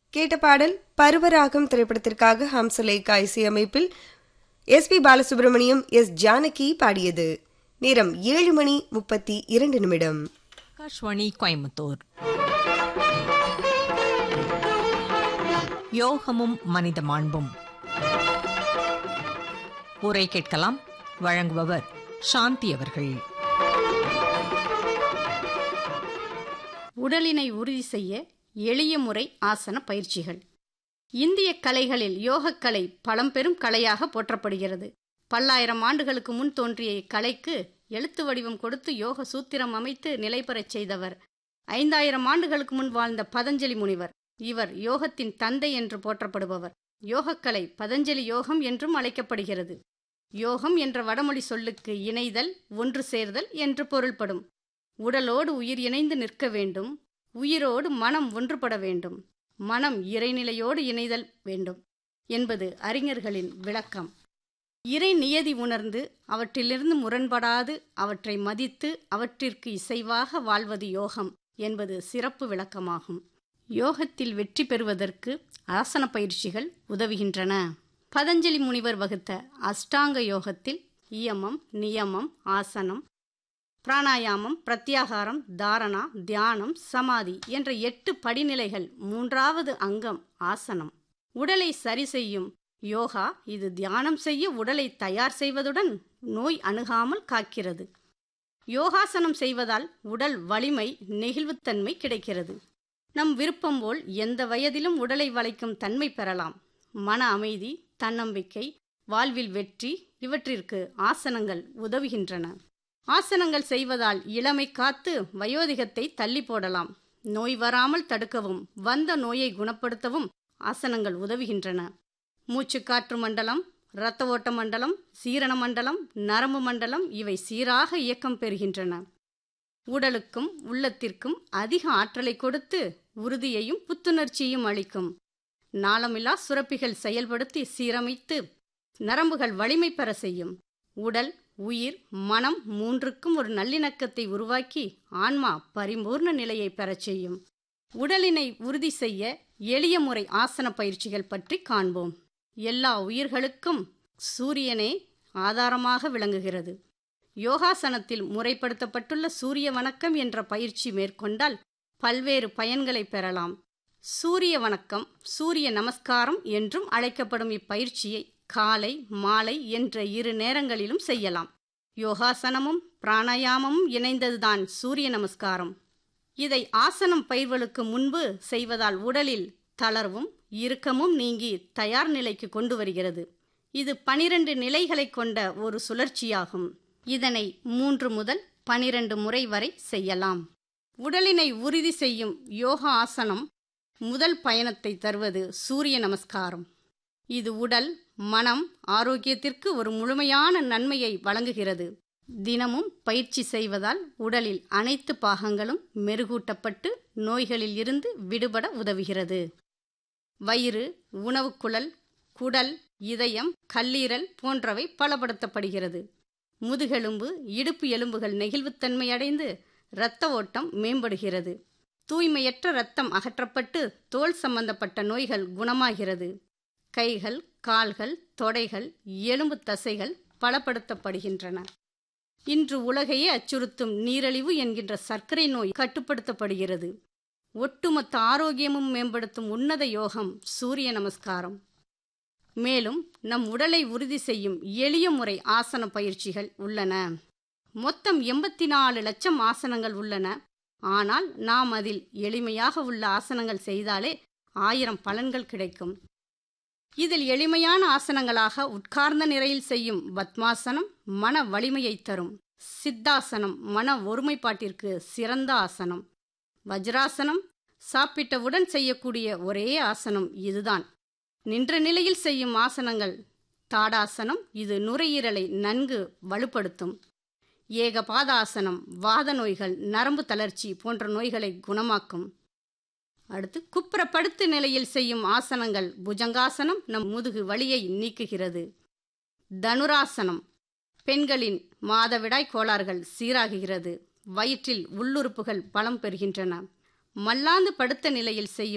கேட்ட பாடல் பருவராகம் திரைப்படத்திற்காக ஹம்சலேகா இசையமைப்பில் S P Balasubrahmanyam S Janaki பாடியது நேரம் ஏழு மணி முப்பத்தி இரண்டு நிமிடம் ஆகாஷ்வாணி கோயம்புத்தூர் யோகமும் மனித மாண்பும் உரை கேட்கலாம் வழங்குபவர் சாந்தி அவர்கள் உடலினை உறுதி செய்ய எளிய முறை ஆசன பயிற்சிகள் இந்திய கலைகளில் யோகக்கலை பழம்பெரும் கலையாக போற்றப்படுகிறது பல்லாயிரம் ஆண்டுகளுக்கு முன் தோன்றிய இக்கலைக்கு எழுத்து வடிவம் கொடுத்து யோக சூத்திரம் அமைத்து நிலை பெறச் செய்தவர் ஐந்தாயிரம் ஆண்டுகளுக்கு முன் வாழ்ந்த பதஞ்சலி முனிவர் இவர் யோகத்தின் தந்தை என்று போற்றப்படுபவர் யோகக்கலை பதஞ்சலி யோகம் என்றும் அழைக்கப்படுகிறது யோகம் என்ற வடமொழி சொல்லுக்கு இணைதல் ஒன்று சேர்தல் என்று பொருள்படும் உடலோடு உயிர் இணைந்து நிற்க வேண்டும் உயிரோடு மனம் ஒன்றுபட வேண்டும் மனம் இறைநிலையோடு இணைதல் வேண்டும் என்பது அறிஞர்களின் விளக்கம் இறை நியதி உணர்ந்து அவற்றிலிருந்து முரண்படாது அவற்றை மதித்து அவற்றிற்கு இசைவாக வாழ்வது யோகம் என்பது சிறப்பு விளக்கமாகும் யோகத்தில் வெற்றி பெறுவதற்கு ஆசன பயிற்சிகள் உதவுகின்றன பதஞ்சலி முனிவர் வகுத்த அஷ்டாங்க யோகத்தில் இயமம் நியமம் ஆசனம் பிராணாயாமம் பிரத்யாகாரம் தாரணா தியானம் சமாதி என்ற எட்டு படிநிலைகள் மூன்றாவது அங்கம் ஆசனம் உடலை சரி செய்யும் யோகா இது தியானம் செய்ய உடலை தயார் செய்வதுடன் நோய் அணுகாமல் காக்கிறது யோகாசனம் செய்வதால் உடல் வலிமை நெகிழ்வுத்தன்மை கிடைக்கிறது நம் விருப்பம் போல் எந்த வயதிலும் உடலை வளைக்கும் தன்மை பெறலாம் மன அமைதி தன்னம்பிக்கை வாழ்வில் வெற்றி இவற்றிற்கு ஆசனங்கள் உதவுகின்றன ஆசனங்கள் செய்வதால் இளமை காத்து வயோதிகத்தை தள்ளி போடலாம் நோய் வராமல் தடுக்கவும் வந்த நோயை குணப்படுத்தவும் ஆசனங்கள் உதவுகின்றன மூச்சுக்காற்று மண்டலம் இரத்த ஓட்ட மண்டலம் சீரண மண்டலம் நரம்பு மண்டலம் இவை சீராக இயக்கம் பெறுகின்றன உடலுக்கும் உள்ளத்திற்கும் அதிக ஆற்றலை கொடுத்து உறுதியையும் புத்துணர்ச்சியும் அளிக்கும் நாளமில்லா சுரப்பிகள் செயல்படுத்தி சீரமைத்து நரம்புகள் வலிமை பெற செய்யும் உடல் உயிர் மனம் மூன்றுக்கும் ஒரு நல்லிணக்கத்தை உருவாக்கி ஆன்மா பரிபூர்ண நிலையை பெறச் செய்யும் உடலினை உறுதி செய்ய எளிய முறை ஆசன பயிற்சிகள் பற்றி காண்போம் எல்லா உயிர்களுக்கும் சூரியனே ஆதாரமாக விளங்குகிறது யோகாசனத்தில் முறைப்படுத்தப்பட்டுள்ள சூரிய வணக்கம் என்ற பயிற்சி மேற்கொண்டால் பல்வேறு பயன்களை பெறலாம் சூரிய வணக்கம் சூரிய நமஸ்காரம் என்றும் அழைக்கப்படும் இப்பயிற்சியை காலை மாலை என்ற இரு நேரங்களிலும் செய்யலாம் யோகாசனமும் பிராணாயாமமும் இணைந்ததுதான் சூரிய நமஸ்காரம் இதை ஆசனம் பயிர்வலுக்கு முன்பு செய்வதால் உடலில் தளர்வும் இறுக்கமும் நீங்கி தயார் நிலைக்கு கொண்டு வருகிறது இது பனிரெண்டு நிலைகளை கொண்ட ஒரு சுழற்சியாகும் இதனை மூன்று முதல் பனிரெண்டு முறை வரை செய்யலாம் உடலினை உறுதி செய்யும் யோகா ஆசனம் முதல் பயணத்தை தருவது சூரிய நமஸ்காரம் இது உடல் மனம் ஆரோக்கியத்திற்கு ஒரு முழுமையான நன்மையை வழங்குகிறது தினமும் பயிற்சி செய்வதால் உடலில் அனைத்து பாகங்களும் மெருகூட்டப்பட்டு நோய்களில் இருந்து விடுபட உதவுகிறது வயிறு உணவுக்குழல் குடல் இதயம் கல்லீரல் போன்றவை பலப்படுத்தப்படுகிறது முதுகெலும்பு இடுப்பு எலும்புகள் நெகிழ்வுத்தன்மை அடைந்து இரத்த ஓட்டம் மேம்படுகிறது தூய்மையற்ற இரத்தம் அகற்றப்பட்டு தோல் சம்பந்தப்பட்ட நோய்கள் குணமாகிறது கைகள் கால்கள் தொடைகள் எலும்பு தசைகள் பலப்படுத்தப்படுகின்றன இன்று உலகையே அச்சுறுத்தும் நீரழிவு என்கின்ற சர்க்கரை நோய் கட்டுப்படுத்தப்படுகிறது ஒட்டுமொத்த ஆரோக்கியமும் மேம்படுத்தும் உன்னத யோகம் சூரிய நமஸ்காரம் மேலும் நம் உடலை உறுதி செய்யும் எளிய முறை ஆசன பயிற்சிகள் உள்ளன மொத்தம் எண்பத்தி நாலு லட்சம் ஆசனங்கள் உள்ளன ஆனால் நாம் அதில் எளிமையாக உள்ள ஆசனங்கள் செய்தாலே ஆயிரம் பலன்கள் கிடைக்கும் இதில் எளிமையான ஆசனங்களாக உட்கார்ந்த நிலையில் செய்யும் பத்மாசனம் மன வலிமையை தரும் சித்தாசனம் மன ஒருமைப்பாட்டிற்கு சிறந்த ஆசனம் வஜ்ராசனம் சாப்பிட்டவுடன் செய்யக்கூடிய ஒரே ஆசனம் இதுதான் நின்ற நிலையில் செய்யும் ஆசனங்கள் தாடாசனம் இது நுரையீரலை நன்கு வலுப்படுத்தும் ஏகபாதாசனம் வாத நோய்கள் நரம்பு தளர்ச்சி போன்ற நோய்களை குணமாக்கும் அடுத்து குப்புறப்படுத்து நிலையில் செய்யும் ஆசனங்கள் புஜங்காசனம் நம் முதுகு வலியை நீக்குகிறது தனுராசனம் பெண்களின் மாதவிடாய் கோளாறுகள் சீராகுகிறது வயிற்றில் உள்ளுறுப்புகள் பலம் பெறுகின்றன மல்லாந்து படுத்த நிலையில் செய்யும்